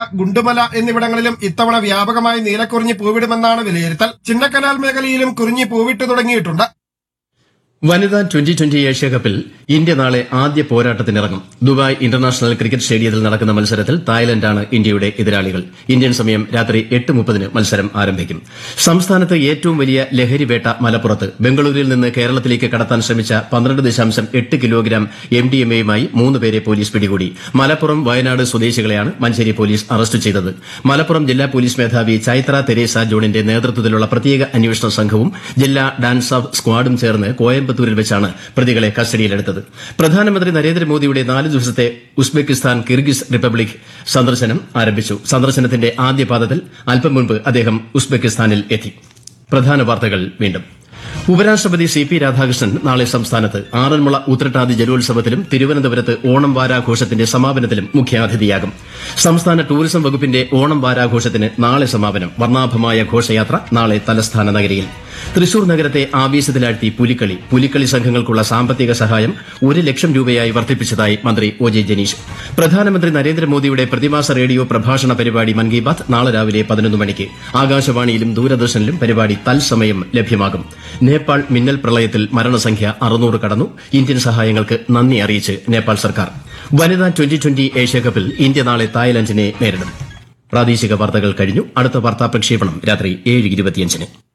ഗുണ്ടുമല എന്നിവിടങ്ങളിലും ഇത്തവണ വ്യാപകമായി നീലക്കുറിഞ്ഞി പൂവിടുമെന്നാണ് വിലയിരുത്തൽ ചിന്നക്കനാൽ മേഖലയിലും കുറിഞ്ഞി പൂവിട്ടു തുടങ്ങിയിട്ടുണ്ട് വനിതാ ട്വന്റി ട്വന്റി ഏഷ്യാകപ്പിൽ ഇന്ത്യ നാളെ ആദ്യ പോരാട്ടത്തിനിറങ്ങും ദുബായ് ഇന്റർനാഷണൽ ക്രിക്കറ്റ് സ്റ്റേഡിയത്തിൽ നടക്കുന്ന മത്സരത്തിൽ തായ്ലൻഡാണ് ഇന്ത്യയുടെ എതിരാളികൾ ഇന്ത്യൻ സമയം രാത്രി എട്ട് മുപ്പതിന് മത്സരം ആരംഭിക്കും സംസ്ഥാനത്ത് ഏറ്റവും വലിയ ലഹരിവേട്ട മലപ്പുറത്ത് ബംഗളൂരുവിൽ നിന്ന് കേരളത്തിലേക്ക് കടത്താൻ ശ്രമിച്ച പന്ത്രണ്ട് ദശാംശം എട്ട് കിലോഗ്രാം എം ഡി എം എയുമായി മൂന്ന് പേരെ പോലീസ് പിടികൂടി മലപ്പുറം വയനാട് സ്വദേശികളെയാണ് മഞ്ചേരി പോലീസ് അറസ്റ്റ് ചെയ്തത് മലപ്പുറം ജില്ലാ പോലീസ് മേധാവി ചൈത്ര തെരേസ ജോണിന്റെ നേതൃത്വത്തിലുള്ള പ്രത്യേക അന്വേഷണ സംഘവും ജില്ലാ ഡാൻസ് ഓഫ് സ്ക്വാഡും ചേർന്ന് കോയമ്പത്തൂരിൽ വെച്ചാണ് പ്രതികളെ കസ്റ്റഡിയിലെടുത്തത് പ്രധാനമന്ത്രി നരേന്ദ്രമോദിയുടെ നാല് ദിവസത്തെ ഉസ്ബെക്കിസ്ഥാൻ കിർഗിസ് റിപ്പബ്ലിക് സന്ദർശനം ആരംഭിച്ചു സന്ദർശനത്തിന്റെ ആദ്യ പാദത്തിൽ അല്പം മുൻപ് അദ്ദേഹം ഉസ്ബെക്കിസ്ഥാനിൽ എത്തി പ്രധാന വാർത്തകൾ വീണ്ടും ഉപരാഷ്ട്രപതി സി പി രാധാകൃഷ്ണൻ നാളെ സംസ്ഥാനത്ത് ആറന്മുള ഉത്രട്ടാതി ജലോത്സവത്തിലും തിരുവനന്തപുരത്ത് ഓണം വാരാഘോഷത്തിന്റെ സമാപനത്തിലും മുഖ്യാതിഥിയാകും സംസ്ഥാന ടൂറിസം വകുപ്പിന്റെ ഓണം വാരാഘോഷത്തിന് നാളെ സമാപനം വർണ്ണാഭമായ ഘോഷയാത്ര നാളെ തലസ്ഥാന നഗരിയിൽ തൃശൂർ നഗരത്തെ ആവേശത്തിലാഴ്ത്തി പുലിക്കളി പുലിക്കളി സംഘങ്ങൾക്കുള്ള സാമ്പത്തിക സഹായം ഒരു ലക്ഷം രൂപയായി വർദ്ധിപ്പിച്ചതായി മന്ത്രി ഒ ജെ ജനീഷ് പ്രധാനമന്ത്രി നരേന്ദ്രമോദിയുടെ പ്രതിമാസ റേഡിയോ പ്രഭാഷണ പരിപാടി മൻ കി ബാത് നാളെ രാവിലെ പതിനൊന്ന് മണിക്ക് ആകാശവാണിയിലും ദൂരദർശനിലും പരിപാടി തത്സമയം ലഭ്യമാകും നേപ്പാൾ മിന്നൽ പ്രളയത്തിൽ മരണസംഖ്യ അറുന്നൂറ് കടന്നു ഇന്ത്യൻ സഹായങ്ങൾക്ക് നന്ദി അറിയിച്ച് നേപ്പാൾ സർക്കാർ വനിതാ ട്വന്റി ട്വന്റി ഏഷ്യാകപ്പിൽ ഇന്ത്യ നാളെ തായ്ലൻഡിനെ നേരിടും പ്രാദേശിക വാർത്തകൾ കഴിഞ്ഞു അടുത്ത വാർത്താ പ്രക്ഷേപണം രാത്രി ഏഴ് ഇരുപത്തിയഞ്ചിന്